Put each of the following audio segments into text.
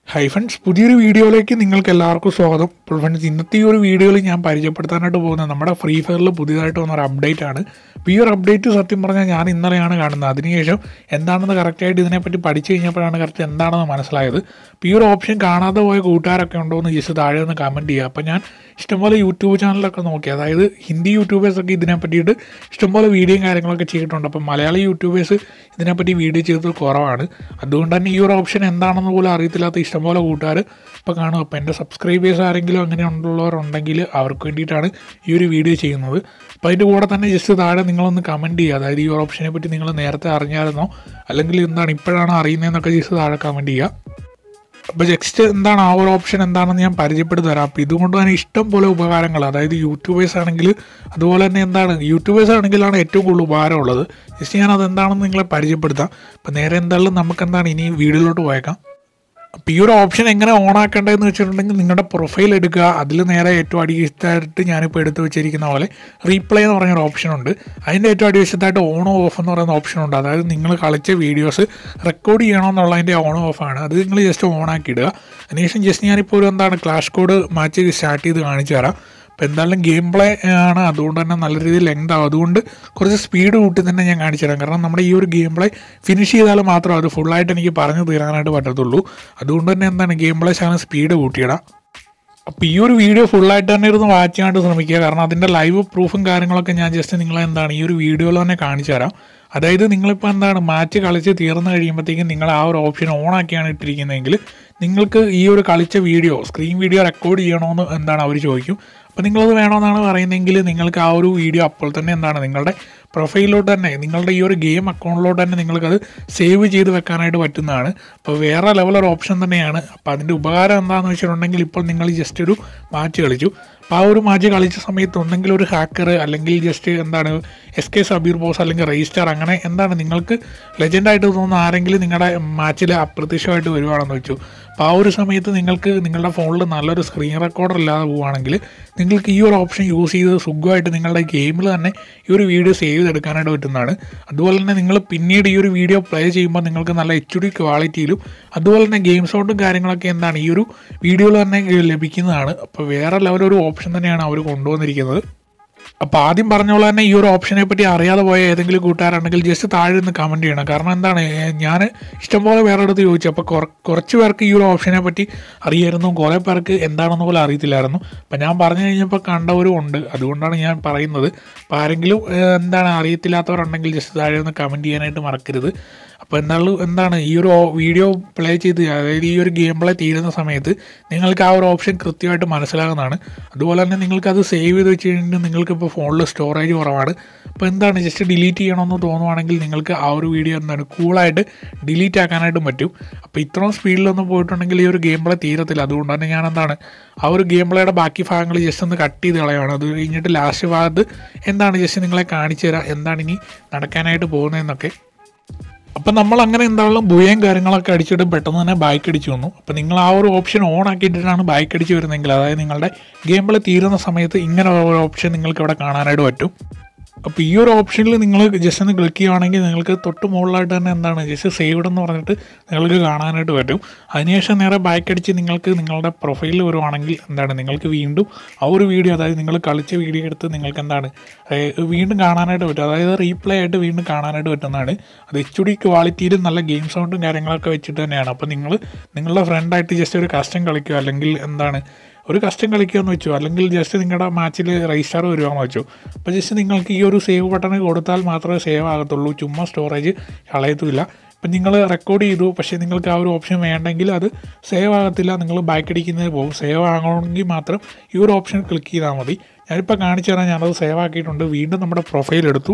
hi friends പുതിയൊരു വീഡിയോയിലേക്ക് നിങ്ങൾക്ക് എല്ലാവർക്കും സ്വാഗതം ഇപ്പോൾ ഫ്രണ്ട്സ് ഇന്നത്തെ ഈ ഒരു വീഡിയോയിൽ ഞാൻ പരിചയപ്പെടുത്താനായിട്ട് പോകുന്നത് നമ്മുടെ ഫ്രീ ഫയറിൽ പുതിയതായിട്ട് വന്ന ഒരു അപ്ഡേറ്റ് ആണ് അപ്പോൾ ഈ ഒരു അപ്ഡേറ്റ് സത്യം പറഞ്ഞാൽ ഞാൻ ഇന്നലെയാണ് കാണുന്നത് അതിനുശേഷം എന്താണെന്ന് കറക്റ്റായിട്ട് ഇതിനെപ്പറ്റി പഠിച്ചു കഴിഞ്ഞപ്പോഴാണ് കറക്റ്റ് എന്താണെന്ന് മനസ്സിലായത് അപ്പോൾ ഈ ഒരു ഓപ്ഷൻ കാണാതെ പോയ കൂട്ടുകാരൊക്കെ ഉണ്ടോ എന്ന് ജസ്റ്റ് താഴെ ഒന്ന് കമൻറ്റ് ചെയ്യുക അപ്പോൾ ഞാൻ ഇഷ്ടംപോലെ യൂട്യൂബ് ചാനലൊക്കെ നോക്കി അതായത് ഹിന്ദി യൂട്യൂബേഴ്സൊക്കെ ഇതിനെ പറ്റിയിട്ട് ഇഷ്ടംപോലെ വീഡിയോയും കാര്യങ്ങളൊക്കെ ചെയ്തിട്ടുണ്ട് അപ്പോൾ മലയാളി യൂട്യൂബേഴ്സ് ഇതിനെപ്പറ്റി വീഡിയോ ചെയ്തത് കുറവാണ് അതുകൊണ്ട് തന്നെ ഈ ഒരു ഓപ്ഷൻ എന്താണെന്ന് പോലും അറിയത്തില്ലാത്ത ഇഷ്ടംപോലെ കൂട്ടുകാർ ഇപ്പോൾ കാണും അപ്പോൾ എൻ്റെ സബ്സ്ക്രൈബേഴ്സ് ആരെങ്കിലും അങ്ങനെ ഉള്ളവരുണ്ടെങ്കിൽ അവർക്ക് വേണ്ടിയിട്ടാണ് ഈ ഒരു വീഡിയോ ചെയ്യുന്നത് അപ്പോൾ അതിൻ്റെ കൂടെ തന്നെ ജസ്റ്റ് താഴെ നിങ്ങളൊന്ന് കമൻറ്റ് ചെയ്യുക അതായത് ഈ ഒരു ഓപ്ഷനെ പറ്റി നിങ്ങൾ നേരത്തെ അറിഞ്ഞായിരുന്നോ അല്ലെങ്കിൽ എന്താണ് ഇപ്പോഴാണ് അറിയുന്നതെന്നൊക്കെ ജസ്റ്റ് താഴെ കമൻറ്റ് ചെയ്യുക അപ്പോൾ നെക്സ്റ്റ് എന്താണ് ആ ഒരു ഓപ്ഷൻ എന്താണെന്ന് ഞാൻ പരിചയപ്പെടുത്തി തരാം അപ്പോൾ ഇതുകൊണ്ട് തന്നെ ഇഷ്ടം പോലെ ഉപകാരങ്ങൾ അതായത് യൂട്യൂബേഴ്സ് ആണെങ്കിൽ അതുപോലെ തന്നെ എന്താണ് യൂട്യൂബേഴ്സ് ആണെങ്കിലാണ് ഏറ്റവും കൂടുതൽ ഉപകാരമുള്ളത് ജസ്റ്റ് ഞാൻ അത് എന്താണെന്ന് നിങ്ങളെ പരിചയപ്പെടുത്താം അപ്പോൾ നേരെ എന്തായാലും നമുക്ക് എന്താണ് ഇനി വീഡിയോയിലോട്ട് പോയേക്കാം അപ്പോൾ ഈ ഒരു ഓപ്ഷൻ എങ്ങനെ ഓൺ ആക്കേണ്ടതെന്ന് വെച്ചിട്ടുണ്ടെങ്കിൽ നിങ്ങളുടെ പ്രൊഫൈൽ എടുക്കുക അതിൽ നേരെ ഏറ്റവും അടിവശത്തായിട്ട് ഞാനിപ്പോൾ എടുത്ത് വെച്ചിരിക്കുന്ന പോലെ റീപ്ലേ എന്ന് പറഞ്ഞൊരു ഓപ്ഷൻ ഉണ്ട് അതിൻ്റെ ഏറ്റവും അടിവശത്തായിട്ട് ഓൺ ഓഫ് എന്ന് പറയുന്ന ഓപ്ഷൻ ഉണ്ട് അതായത് നിങ്ങൾ കളിച്ച വീഡിയോസ് റെക്കോർഡ് ചെയ്യണമെന്നുള്ളതിൻ്റെ ഓൺ ഓഫ് ആണ് അത് നിങ്ങൾ ജസ്റ്റ് ഓൺ ആക്കി ഇടുക അതിനുശേഷം ജസ്റ്റ് ഞാനിപ്പോൾ ഒരു എന്താണ് ക്ലാഷ് കോഡ് മാച്ച് സ്റ്റാർട്ട് ചെയ്ത് കാണിച്ചു തരാം അപ്പോൾ എന്തായാലും ഗെയിം പ്ലേ ആണ് അതുകൊണ്ട് തന്നെ നല്ല രീതിയിൽ ലെങ്ത് ആവും അതുകൊണ്ട് കുറച്ച് സ്പീഡ് കൂട്ടി തന്നെ ഞാൻ കാണിച്ചു തരാം കാരണം നമ്മുടെ ഈ ഒരു ഗെയിം പ്ലേ ഫിനിഷ് ചെയ്താൽ മാത്രം അത് ഫുള്ളായിട്ട് എനിക്ക് പറഞ്ഞു തീരാനായിട്ട് പറ്റത്തുള്ളൂ അതുകൊണ്ട് തന്നെ എന്താണ് ഗെയിം പ്ലേ ശകലം സ്പീഡ് കൂട്ടിയിടാം അപ്പോൾ ഈ ഒരു വീഡിയോ ഫുള്ളായിട്ട് തന്നെ ഇരുന്ന് വാച്ച് ചെയ്യാനായിട്ട് ശ്രമിക്കുക കാരണം അതിൻ്റെ ലൈവ് പ്രൂഫും കാര്യങ്ങളൊക്കെ ഞാൻ ജസ്റ്റ് നിങ്ങളെ എന്താണ് ഈ ഒരു വീഡിയോയിൽ തന്നെ കാണിച്ചു തരാം അതായത് നിങ്ങളിപ്പോൾ എന്താണ് മാച്ച് കളിച്ച് തീർന്നു കഴിയുമ്പോഴത്തേക്കും നിങ്ങൾ ആ ഒരു ഓപ്ഷൻ ഓൺ ആക്കിയാണ് ഇട്ടിരിക്കുന്നതെങ്കിൽ നിങ്ങൾക്ക് ഈ ഒരു കളിച്ച വീഡിയോ സ്ക്രീൻ വീഡിയോ റെക്കോർഡ് ചെയ്യണമെന്ന് എന്താണ് അവർ ചോദിക്കും അപ്പോൾ നിങ്ങളത് വേണമെന്നാണ് പറയുന്നതെങ്കിൽ നിങ്ങൾക്ക് ആ ഒരു വീഡിയോ അപ്പോൾ തന്നെ എന്താണ് നിങ്ങളുടെ പ്രൊഫൈലിലോട്ട് തന്നെ നിങ്ങളുടെ ഈ ഒരു ഗെയിം അക്കൗണ്ടിലോട്ട് തന്നെ നിങ്ങൾക്കത് സേവ് ചെയ്ത് വെക്കാനായിട്ട് പറ്റുന്നതാണ് അപ്പോൾ വേറെ ലെവൽ ഒരു ഓപ്ഷൻ തന്നെയാണ് അപ്പോൾ അതിൻ്റെ ഉപകാരം എന്താണെന്ന് വെച്ചിട്ടുണ്ടെങ്കിൽ ഇപ്പോൾ നിങ്ങൾ ജസ്റ്റ് ഒരു മാച്ച് കളിച്ചു അപ്പോൾ ആ ഒരു മാച്ച് കളിച്ച സമയത്ത് ഒന്നെങ്കിൽ ഒരു ഹാക്കർ അല്ലെങ്കിൽ ജസ്റ്റ് എന്താണ് എസ് കെ സബീർ ബോസ് അല്ലെങ്കിൽ രജിസ്റ്റർ അങ്ങനെ എന്താണ് നിങ്ങൾക്ക് ലെജൻഡായിട്ട് തോന്നുന്ന ആരെങ്കിലും നിങ്ങളുടെ മാച്ചിൽ അപ്രത്യക്ഷമായിട്ട് വരുവാണെന്ന് വെച്ചു അപ്പോൾ ആ ഒരു സമയത്ത് നിങ്ങൾക്ക് നിങ്ങളുടെ ഫോണിൽ നല്ലൊരു സ്ക്രീൻ റെക്കോർഡർ ഇല്ലാതെ പോവുകയാണെങ്കിൽ നിങ്ങൾക്ക് ഈ ഒരു ഓപ്ഷൻ യൂസ് ചെയ്ത് സുഖമായിട്ട് നിങ്ങളുടെ ഗെയിമിൽ തന്നെ ഈ ഒരു വീഡിയോ സേവ് ചെയ്തെടുക്കാനായിട്ട് പറ്റുന്നതാണ് അതുപോലെ തന്നെ നിങ്ങൾ പിന്നീട് ഈ ഒരു വീഡിയോ പ്ലേ ചെയ്യുമ്പോൾ നിങ്ങൾക്ക് നല്ല എച്ച് ഡി ക്വാളിറ്റിയിലും അതുപോലെ തന്നെ ഗെയിം സൗണ്ടും കാര്യങ്ങളൊക്കെ എന്താണ് ഈ ഒരു വീഡിയോയിൽ തന്നെ ലഭിക്കുന്നതാണ് അപ്പോൾ വേറെ ലെവൽ ഒരു ഓപ്ഷൻ തന്നെയാണ് അവർ കൊണ്ടുവന്നിരിക്കുന്നത് അപ്പോൾ ആദ്യം പറഞ്ഞ പോലെ തന്നെ ഈ ഒരു ഓപ്ഷനെ പറ്റി അറിയാതെ പോയ ഏതെങ്കിലും കൂട്ടുകാരുണ്ടെങ്കിൽ ജസ്റ്റ് താഴെ നിന്ന് കമൻറ്റ് ചെയ്യണം കാരണം എന്താണ് ഞാൻ ഇഷ്ടംപോലെ വേറെ അടുത്ത് ചോദിച്ചു അപ്പോൾ കുറച്ച് പേർക്ക് ഈ ഒരു ഓപ്ഷനെ പറ്റി അറിയായിരുന്നു കുറേ പേർക്ക് എന്താണെന്ന് പോലും അറിയത്തില്ലായിരുന്നു അപ്പോൾ ഞാൻ പറഞ്ഞു കഴിഞ്ഞപ്പോൾ കണ്ടവരും ഉണ്ട് അതുകൊണ്ടാണ് ഞാൻ പറയുന്നത് അപ്പോൾ ആരെങ്കിലും ഏഹ്, എന്താണ് അറിയത്തില്ലാത്തവരുണ്ടെങ്കിൽ ജസ്റ്റ് താഴെ നിന്ന് കമൻറ്റ് ചെയ്യാനായിട്ട് മറക്കരുത് അപ്പോൾ എന്താണ് എന്താണ് ഈ ഒരു വീഡിയോ പ്ലേ ചെയ്ത് അതായത് ഈ ഒരു ഗെയിം പ്ലേ തീരുന്ന സമയത്ത് നിങ്ങൾക്ക് ആ ഒരു ഓപ്ഷൻ കൃത്യമായിട്ട് മനസ്സിലാകുന്നതാണ് അതുപോലെ തന്നെ നിങ്ങൾക്കത് സേവ് ചെയ്ത് വെച്ച് കഴിഞ്ഞിട്ട് നിങ്ങൾക്കിപ്പോൾ ഫോണിൽ സ്റ്റോറേജ് കുറവാണ് അപ്പോൾ എന്താണ് ജസ്റ്റ് ഡിലീറ്റ് ചെയ്യണമെന്ന് തോന്നുവാണെങ്കിൽ നിങ്ങൾക്ക് ആ ഒരു വീഡിയോ എന്താണ് കൂളായിട്ട് ഡിലീറ്റ് ആക്കാനായിട്ടും പറ്റും അപ്പോൾ ഇത്രയും സ്പീഡിലൊന്നും പോയിട്ടുണ്ടെങ്കിൽ ഈ ഒരു ഗെയിം പ്ലേ തീരത്തില്ല അതുകൊണ്ട് തന്നെ ഞാൻ എന്താണ് ആ ഒരു ഗെയിം പ്ലേയുടെ ബാക്കി ഭാഗങ്ങൾ ജസ്റ്റ് ഒന്ന് കട്ട് ചെയ്ത് കളയാണ് അത് കഴിഞ്ഞിട്ട് ലാസ്റ്റ് ഭാഗത്ത് എന്താണ് ജസ്റ്റ് നിങ്ങളെ കാണിച്ചു തരാം എന്താണ് ഇനി നടക്കാനായിട്ട് പോകുന്നതെന്നൊക്കെ അപ്പം നമ്മൾ അങ്ങനെ എന്തായാലും ബുയയും കാര്യങ്ങളൊക്കെ അടിച്ചിട്ട് പെട്ടെന്ന് തന്നെ ബൈക്ക് അടിച്ചു വന്നു അപ്പം നിങ്ങൾ ആ ഒരു ഓപ്ഷൻ ഓൺ ആക്കിയിട്ടാണ് ബൈക്ക് അടിച്ച് വരുന്നതെങ്കിൽ അതായത് നിങ്ങളുടെ ഗെയിം പ്ലേ തീരുന്ന സമയത്ത് ഇങ്ങനെ ഒരു ഓപ്ഷൻ നിങ്ങൾക്ക് ഇവിടെ കാണാനായിട്ട് പറ്റും അപ്പോൾ ഈ ഒരു ഓപ്ഷനിൽ നിങ്ങൾ ജസ്റ്റ് ഒന്ന് ക്ലിക്ക് ചെയ്യുകയാണെങ്കിൽ നിങ്ങൾക്ക് തൊട്ട് മുകളിലായിട്ട് തന്നെ എന്താണ് ജസ്റ്റ് സേവ്ഡ് എന്ന് പറഞ്ഞിട്ട് നിങ്ങൾക്ക് കാണാനായിട്ട് പറ്റും അതിനുശേഷം നേരെ ബാക്ക് അടിച്ച് നിങ്ങൾക്ക് നിങ്ങളുടെ പ്രൊഫൈലിൽ വരുവാണെങ്കിൽ എന്താണ് നിങ്ങൾക്ക് വീണ്ടും ആ ഒരു വീഡിയോ അതായത് നിങ്ങൾ കളിച്ച വീഡിയോ എടുത്ത് നിങ്ങൾക്ക് എന്താണ് ഏഹ് വീണ്ടും കാണാനായിട്ട് പറ്റും അതായത് റീപ്ലേ ആയിട്ട് വീണ്ടും കാണാനായിട്ട് പറ്റുന്നതാണ് അത് എച്ച് ഡി ക്വാളിറ്റിയിലും നല്ല ഗെയിം സൗണ്ടും കാര്യങ്ങളൊക്കെ വെച്ചിട്ട് തന്നെയാണ് അപ്പോൾ നിങ്ങൾ നിങ്ങളുടെ ഫ്രണ്ടായിട്ട് ജസ്റ്റ് ഒരു കസ്റ്റം കളിക്കുക അല്ലെങ്കിൽ എന്താണ് ഒരു കസ്റ്റം കളിക്കുകയെന്ന് വെച്ചു അല്ലെങ്കിൽ ജസ്റ്റ് നിങ്ങളുടെ മാച്ചിൽ രജിസ്റ്റർ വരുവാന്ന് വെച്ചു അപ്പോൾ ജസ്റ്റ് നിങ്ങൾക്ക് ഈ ഒരു സേവ് ബട്ടൺ കൊടുത്താൽ മാത്രമേ സേവ് ആകത്തുള്ളൂ ചുമ്മാ സ്റ്റോറേജ് കളയത്തുമില്ല ഇപ്പം നിങ്ങൾ റെക്കോർഡ് ചെയ്തു പക്ഷേ നിങ്ങൾക്ക് ആ ഒരു ഓപ്ഷൻ വേണ്ടെങ്കിൽ അത് സേവ് ആകത്തില്ല നിങ്ങൾ ബാക്ക് അടിക്കുന്നത് പോകും സേവ് ആകണമെങ്കിൽ മാത്രം ഈ ഒരു ഓപ്ഷൻ ക്ലിക്ക് ചെയ്താൽ മതി ഞാനിപ്പോൾ കാണിച്ചു തരാം ഞാനത് സേവ് ആക്കിയിട്ടുണ്ട് വീണ്ടും നമ്മുടെ പ്രൊഫൈൽ എടുത്തു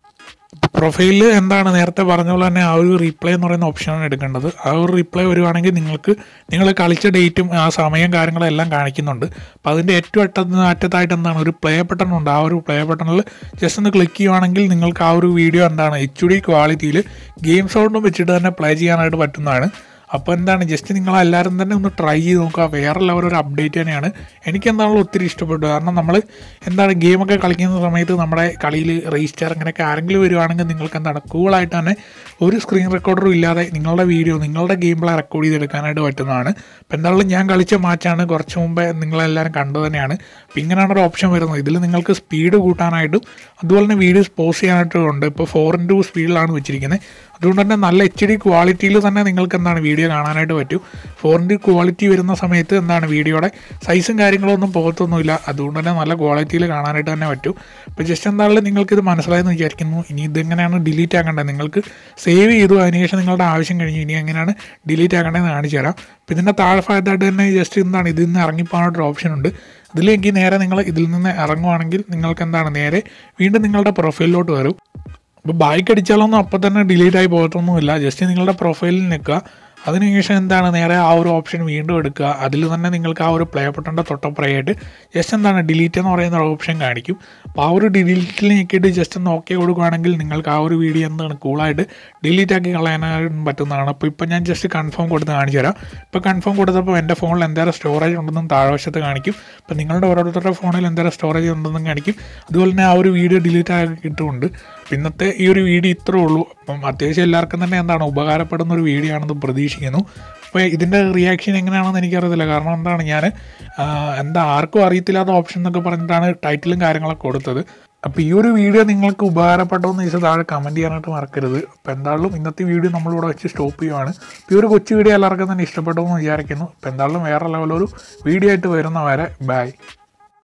പ്രൊഫൈലിൽ എന്താണ് നേരത്തെ പറഞ്ഞ പോലെ തന്നെ ആ ഒരു റീപ്ലേ എന്ന് പറയുന്ന ഓപ്ഷനാണ് എടുക്കേണ്ടത് ആ ഒരു റീപ്ലേ വരുവാണെങ്കിൽ നിങ്ങൾക്ക് നിങ്ങൾ കളിച്ച ഡേറ്റും ആ സമയം കാര്യങ്ങളും എല്ലാം കാണിക്കുന്നുണ്ട് അപ്പോൾ അതിൻ്റെ ഏറ്റവും അറ്റത്ത് അറ്റത്തായിട്ട് എന്താണ് ഒരു പ്ലേ ബട്ടൺ ഉണ്ട് ആ ഒരു പ്ലേ ബട്ടണിൽ ജസ്റ്റ് ഒന്ന് ക്ലിക്ക് ചെയ്യുവാണെങ്കിൽ നിങ്ങൾക്ക് ആ ഒരു വീഡിയോ എന്താണ് എച്ച് ഡി ക്വാളിറ്റിയിൽ ഗെയിം സൗണ്ടും വെച്ചിട്ട് തന്നെ പ്ലേ ചെയ്യാനായിട്ട് പറ്റുന്നതാണ് അപ്പോൾ എന്താണ് ജസ്റ്റ് നിങ്ങളെല്ലാവരും തന്നെ ഒന്ന് ട്രൈ ചെയ്ത് നോക്കുക വേറെ ലെവൽ ഒരു അപ്ഡേറ്റ് തന്നെയാണ് എനിക്ക് എന്താണല്ലോ ഒത്തിരി ഇഷ്ടപ്പെട്ടു കാരണം നമ്മൾ എന്താണ് ഗെയിമൊക്കെ കളിക്കുന്ന സമയത്ത് നമ്മുടെ കളിയിൽ രജിസ്റ്റർ അങ്ങനെയൊക്കെ ആരെങ്കിലും വരുവാണെങ്കിൽ നിങ്ങൾക്ക് എന്താണ് കൂളായിട്ട് തന്നെ ഒരു സ്ക്രീൻ റെക്കോർഡറും ഇല്ലാതെ നിങ്ങളുടെ വീഡിയോ നിങ്ങളുടെ ഗെയിം പ്ലേ റെക്കോർഡ് ചെയ്തെടുക്കാനായിട്ട് പറ്റുന്നതാണ് അപ്പോൾ എന്തായാലും ഞാൻ കളിച്ച മാച്ചാണ് കുറച്ച് മുമ്പേ നിങ്ങളെല്ലാവരും കണ്ടു തന്നെയാണ് അപ്പോൾ ഇങ്ങനെയാണ് ഒരു ഓപ്ഷൻ വരുന്നത് ഇതിൽ നിങ്ങൾക്ക് സ്പീഡ് കൂട്ടാനായിട്ടും അതുപോലെ തന്നെ വീഡിയോസ് പോസ്റ്റ് ചെയ്യാനായിട്ടും ഉണ്ട് ഇപ്പോൾ ഫോർ ഇൻറ്റു സ്പീഡിലാണ് വെച്ചിരിക്കുന്നത് അതുകൊണ്ട് തന്നെ നല്ല എച്ച് ഡി ക്വാളിറ്റിയിൽ തന്നെ നിങ്ങൾക്ക് എന്താണ് വീഡിയോ കാണാനായിട്ട് പറ്റും ഫോർ ഇൻറ്റു ക്വാളിറ്റി വരുന്ന സമയത്ത് എന്താണ് വീഡിയോയുടെ സൈസും കാര്യങ്ങളും ഒന്നും പോകത്തൊന്നുമില്ല അതുകൊണ്ട് തന്നെ നല്ല ക്വാളിറ്റിയിൽ കാണാനായിട്ട് തന്നെ പറ്റും ഇപ്പോൾ ജസ്റ്റ് എന്തായാലും നിങ്ങൾക്കിത് മനസ്സിലായെന്ന് വിചാരിക്കുന്നു ഇനി ഇതെങ്ങനെയാണ് ഡിലീറ്റ് ആക്കേണ്ടത് നിങ്ങൾക്ക് സേവ് ചെയ്തു അതിനുശേഷം നിങ്ങളുടെ ആവശ്യം കഴിഞ്ഞു ഇനി എങ്ങനെയാണ് ഡിലീറ്റ് ആക്കേണ്ടതെന്ന് കാണിച്ചു തരാം അപ്പോൾ ഇതിൻ്റെ താഴ്ഭാഗത്തായിട്ട് തന്നെ ജസ്റ്റ് എന്താണ് ഇതിൽ നിന്ന് ഇറങ്ങിപ്പോകാനായിട്ടൊരു ഓപ്ഷൻ ഉണ്ട് ഇതിലേക്ക് നേരെ നിങ്ങൾ ഇതിൽ നിന്ന് ഇറങ്ങുവാണെങ്കിൽ നിങ്ങൾക്ക് എന്താണ് നേരെ വീണ്ടും നിങ്ങളുടെ പ്രൊഫൈലിലോട്ട് വരും അപ്പോൾ ബൈക്ക് അടിച്ചാലൊന്നും അപ്പം തന്നെ ഡിലീറ്റ് ആയി പോകത്തൊന്നുമില്ല ജസ്റ്റ് നിങ്ങളുടെ പ്രൊഫൈലിൽ നിൽക്കുക അതിനുശേഷം എന്താണ് നേരെ ആ ഒരു ഓപ്ഷൻ വീണ്ടും എടുക്കുക അതിൽ തന്നെ നിങ്ങൾക്ക് ആ ഒരു പ്ലേ ബട്ടൻ്റെ തൊട്ടപ്പുറയായിട്ട് ജസ്റ്റ് എന്താണ് ഡിലീറ്റ് എന്ന് പറയുന്ന ഒരു ഓപ്ഷൻ കാണിക്കും അപ്പോൾ ആ ഒരു ഡിലീറ്റിൽ ഞെക്കിയിട്ട് ജസ്റ്റ് ഒന്ന് ഓക്കെ കൊടുക്കുകയാണെങ്കിൽ നിങ്ങൾക്ക് ആ ഒരു വീഡിയോ എന്താണ് കൂളായിട്ട് ഡിലീറ്റ് ആക്കി കളയാനായിട്ട് പറ്റുന്നതാണ് അപ്പോൾ ഇപ്പോൾ ഞാൻ ജസ്റ്റ് കൺഫേം കൊടുത്ത് കാണിച്ചു തരാം ഇപ്പോൾ കൺഫേം കൊടുത്തപ്പോൾ എൻ്റെ ഫോണിൽ എന്തേരം സ്റ്റോറേജ് ഉണ്ടെന്നും താഴ്വശത്ത് കാണിക്കും അപ്പോൾ നിങ്ങളുടെ ഓരോരുത്തരുടെ ഫോണിൽ എന്തേരം സ്റ്റോറേജ് ഉണ്ടെന്നും കാണിക്കും അതുപോലെ തന്നെ ആ ഒരു വീഡിയോ ഡിലീറ്റ് ആക്കിയിട്ടുമുണ്ട് ഇന്നത്തെ ഈ ഒരു വീഡിയോ ഇത്രേ ഉള്ളൂ അപ്പം അത്യാവശ്യം എല്ലാവർക്കും തന്നെ എന്താണ് ഉപകാരപ്പെടുന്ന ഒരു വീഡിയോ ആണെന്ന് പ്രതീക്ഷിക്കുന്നു അപ്പോൾ ഇതിൻ്റെ റിയാക്ഷൻ എങ്ങനെയാണെന്ന് എനിക്കറിയത്തില്ല കാരണം എന്താണ് ഞാൻ എന്താ ആർക്കും അറിയത്തില്ലാത്ത ഓപ്ഷൻ എന്നൊക്കെ പറഞ്ഞിട്ടാണ് ടൈറ്റിലും കാര്യങ്ങളൊക്കെ കൊടുത്തത് അപ്പോൾ ഈ ഒരു വീഡിയോ നിങ്ങൾക്ക് ഉപകാരപ്പെട്ടോ എന്ന് ചോദിച്ചാൽ താഴെ കമൻറ്റ് ചെയ്യാനായിട്ട് മറക്കരുത് അപ്പോൾ എന്തായാലും ഇന്നത്തെ വീഡിയോ നമ്മളിവിടെ വെച്ച് സ്റ്റോപ്പ് ചെയ്യുവാണ് ഇപ്പോൾ ഈ ഒരു കൊച്ചു വീഡിയോ എല്ലാവർക്കും തന്നെ ഇഷ്ടപ്പെട്ടു എന്ന് വിചാരിക്കുന്നു അപ്പോൾ എന്തായാലും വേറെ ലെവലൊരു വീഡിയോ ആയിട്ട് വരുന്നവരെ ബൈ